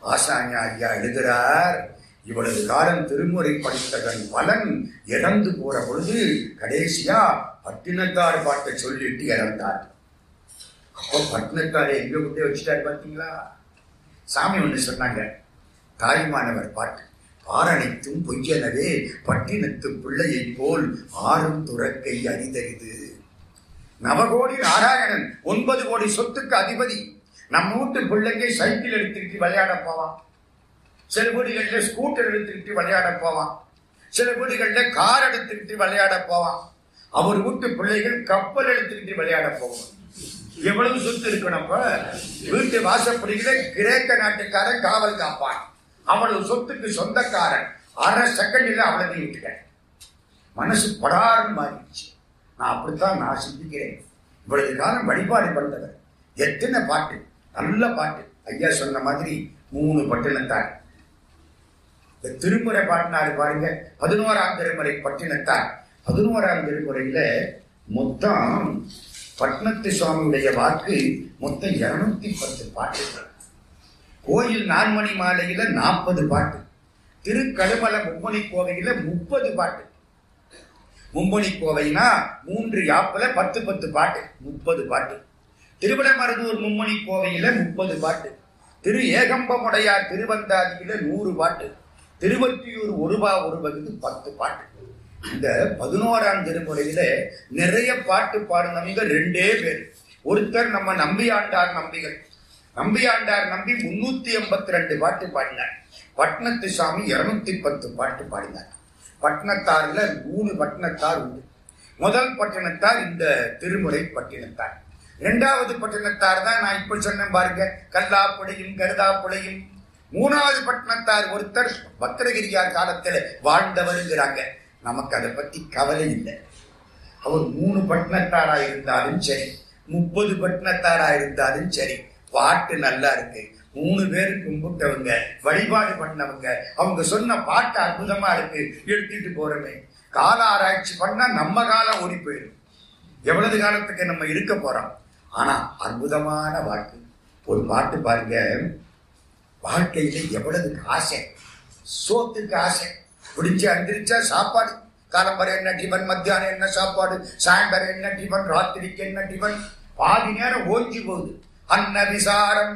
ஆசாஞ ஐயா எழுதுகிறார் இவ்வளவு காலம் திருமுறை படித்ததன் பலன் இறந்து போற பொழுது கடைசியா பட்டினத்தார் பாட்டை சொல்லிட்டு இறந்தார் அப்போ பட்டினத்தாரை எங்க விட்டு வச்சுட்டாரு பார்த்தீங்களா சாமி ஒண்ணு சொன்னாங்க தாய்மானவர் பாட்டு பாரணைத்தும் பொய்யனவே பட்டினத்து பிள்ளையைப் போல் ஆறும் துறக்கை அரிதறிது நவகோடி நாராயணன் ஒன்பது கோடி சொத்துக்கு அதிபதி நம்ம வீட்டு பிள்ளைங்க சைக்கிள் எடுத்துக்கிட்டு விளையாட போவான் சில வீடுகள்ல ஸ்கூட்டர் எடுத்துக்கிட்டு விளையாட போவான் சில வீடுகள்ல கார் எடுத்துக்கிட்டு விளையாட போவான் அவர் வீட்டு பிள்ளைகள் கப்பல் எடுத்துக்கிட்டு விளையாட போவான் எவ்வளவு சொத்து இருக்கணும்ப்ப வீட்டு வாசப்படியில கிரேக்க நாட்டுக்காரன் காவல் காப்பான் அவ்வளவு சொத்துக்கு சொந்தக்காரன் அரை செகண்ட்ல அவ்வளவு விட்டுட்டேன் மனசு படாரம் மாறிடுச்சு நான் அப்படித்தான் நான் சிந்திக்கிறேன் இவ்வளவு காலம் வழிபாடு பண்ணவர் எத்தனை பாட்டு நல்ல பாட்டு ஐயா சொன்ன மாதிரி மூணு பட்டினத்தார் இந்த திருமுறை பாடினாரு பாருங்க பதினோராம் திருமுறை பட்டினத்தார் பதினோராம் திருமுறையில மொத்தம் பட்னத்து சுவாமியுடைய வாக்கு மொத்தம் இருநூத்தி பத்து பாட்டுகள் கோயில் நான்மணி மாலையில நாற்பது பாட்டு திருக்கடுமல மும்மணி கோவையில முப்பது பாட்டு மும்மணி கோவைனா மூன்று யாப்புல பத்து பத்து பாட்டு முப்பது பாட்டு திருவிடமருதூர் மும்மணி கோவையில முப்பது பாட்டு திரு ஏகம்பமுடையார் திருவந்தாதியில நூறு பாட்டு திருவற்றியூர் ஒருபா ஒரு பகுதி பத்து பாட்டு இந்த பதினோராம் திருமுறையில நிறைய பாட்டு பாடினவங்க ரெண்டே பேர் ஒருத்தர் நம்ம நம்பியாண்டார் நம்பிகள் நம்பியாண்டார் நம்பி முன்னூத்தி எண்பத்தி ரெண்டு பாட்டு பாடினார் பட்னத்து சாமி இருநூத்தி பத்து பாட்டு பாடினார் பட்டினத்தார்ல மூணு பட்டினத்தார் உண்டு முதல் பட்டினத்தார் இந்த திருமுறை பட்டினத்தார் இரண்டாவது பட்டினத்தார் தான் நான் இப்ப சொன்னேன் பாருங்க கல்லாப்புடையும் கருதாப்புடையும் மூணாவது பட்டினத்தார் ஒருத்தர் பத்திரகிரியார் காலத்துல வாழ்ந்தவருங்கிறாங்க நமக்கு அதை பத்தி கவலை இல்லை அவர் மூணு பட்டினத்தாரா இருந்தாலும் சரி முப்பது பட்டினத்தாரா இருந்தாலும் சரி பாட்டு நல்லா இருக்கு மூணு பேர் கும்பிட்டவங்க வழிபாடு பண்ணவங்க அவங்க சொன்ன பாட்டு அற்புதமா இருக்கு எடுத்துட்டு போறோமே கால ஆராய்ச்சி பண்ணா நம்ம காலம் ஓடி போயிடும் எவ்வளவு காலத்துக்கு நம்ம இருக்க போறோம் ஆனா அற்புதமான வாக்கு ஒரு பாட்டு பாருங்க வாழ்க்கையில எவ்வளவு ஆசை சோத்துக்கு ஆசை பிடிச்சு அந்திரிச்சா சாப்பாடு காலம்பரை என்ன டிஃபன் மத்தியானம் என்ன சாப்பாடு சாயந்தரம் என்ன டிஃபன் ராத்திரிக்கு என்ன டிஃபன் பாதி நேரம் ஓஞ்சி போகுது அன்ன விசாரம்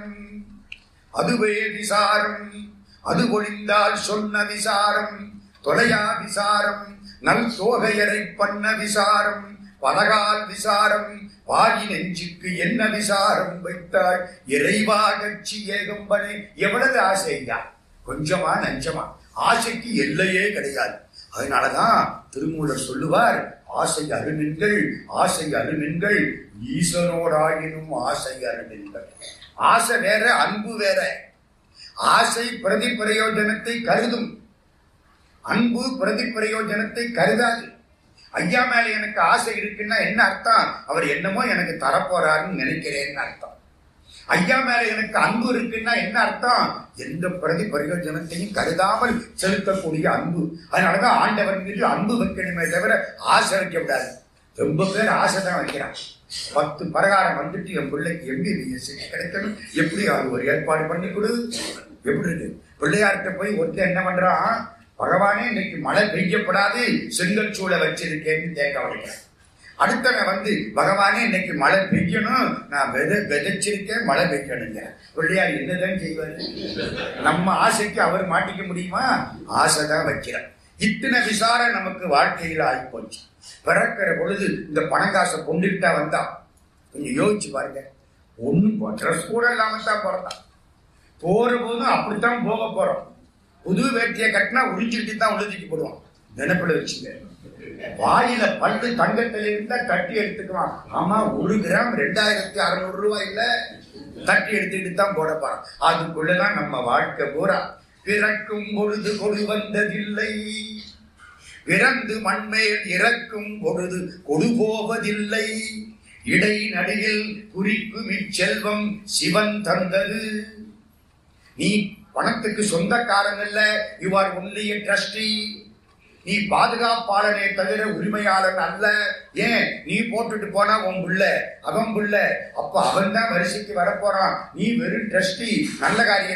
அதுவே விசாரம் அது ஒழிந்தால் சொன்ன விசாரம் தொலையா விசாரம் நல் தோகையரை பண்ண விசாரம் பலகால் விசாரம் வாயி நெஞ்சுக்கு என்ன விசாரம் வைத்தாய் இறைவா கட்சி ஏகம்பனே எவ்வளவு ஆசையா கொஞ்சமா நஞ்சமா ஆசைக்கு எல்லையே கிடையாது அதனாலதான் திருமூலர் சொல்லுவார் ஆசை அருமின்கள் ஆசை அருமின்கள் ஈசனோடாயினும் ஆசை அருமின்கள் ஆசை வேற அன்பு வேற ஆசை பிரதி பிரயோஜனத்தை கருதும் அன்பு பிரதி பிரயோஜனத்தை கருதாது ஐயா மேல எனக்கு ஆசை இருக்குன்னா என்ன அர்த்தம் அவர் என்னமோ எனக்கு தரப்போறாருன்னு நினைக்கிறேன்னு அர்த்தம் ஐயா மேல எனக்கு அன்பு இருக்குன்னா என்ன அர்த்தம் எந்த பிரதி பிரயோஜனத்தையும் கருதாமல் செலுத்தக்கூடிய அன்பு அதனாலதான் ஆண்டவன் மீது அன்பு வைக்கணுமே தவிர ஆசை வைக்க கூடாது ரொம்ப பேர் ஆசை தான் வைக்கிறான் பத்து பிரகாரம் வந்துட்டு என் பிள்ளைக்கு எம்பிபிஎஸ் கிடைக்கணும் எப்படி அது ஒரு ஏற்பாடு பண்ணி கொடு எப்படி இருக்கு பிள்ளையார்கிட்ட போய் ஒருத்தர் என்ன பண்றான் பகவானே இன்னைக்கு மழை பெய்யப்படாது செங்கல் சூளை வச்சிருக்கேன்னு தேக்க வைக்கிறேன் அடுத்தவன் வந்து பகவானே இன்னைக்கு மழை பெய்யணும் நான் விதை விதைச்சிருக்கேன் மழை பெய்யணுங்க பிள்ளையார் என்னதான் செய்வாரு நம்ம ஆசைக்கு அவர் மாட்டிக்க முடியுமா ஆசை தான் வைக்கிறார் இத்தனை விசாரம் நமக்கு வாழ்க்கையில் ஆகிப்போச்சு பிறக்கிற பொழுது இந்த பணங்காசை கொண்டுகிட்டா வந்தா கொஞ்சம் யோசிச்சு பாருங்க ஒன்றும் ட்ரெஸ் கூட இல்லாம தான் பிறந்தான் போற போதும் அப்படித்தான் போக போறோம் புது வேட்டியை கட்டினா உறிஞ்சிக்கிட்டு தான் உழுதிக்கு போடுவான் நினைப்பில் வச்சுங்க வாயில பல்லு தங்கத்துல இருந்தா தட்டி எடுத்துக்குவான் ஆமா ஒரு கிராம் ரெண்டாயிரத்தி அறுநூறு ரூபாய் இல்ல தட்டி எடுத்துக்கிட்டு தான் போட போறான் அதுக்குள்ளதான் நம்ம வாழ்க்கை பூரா பிறக்கும் பொழுது கொடு வந்ததில்லை பிறந்து மண்மேல் இறக்கும் பொழுது கொடு போவதில்லை இடை நடுவில் குறிக்கும் இச்செல்வம் சிவன் தந்தது நீ பணத்துக்கு சொந்தக்காரன் இல்ல யூ ஆர் ஒன்லி ட்ரஸ்டி நீ பாதுகாப்பாளனே தவிர உரிமையாளன் அல்ல ஏன் நீ போட்டுட்டு போனா உன் புள்ள அவன் புள்ள அப்ப அவன் தான் வரிசைக்கு வரப்போறான் நீ வெறும் ட்ரஸ்டி நல்ல காரியம்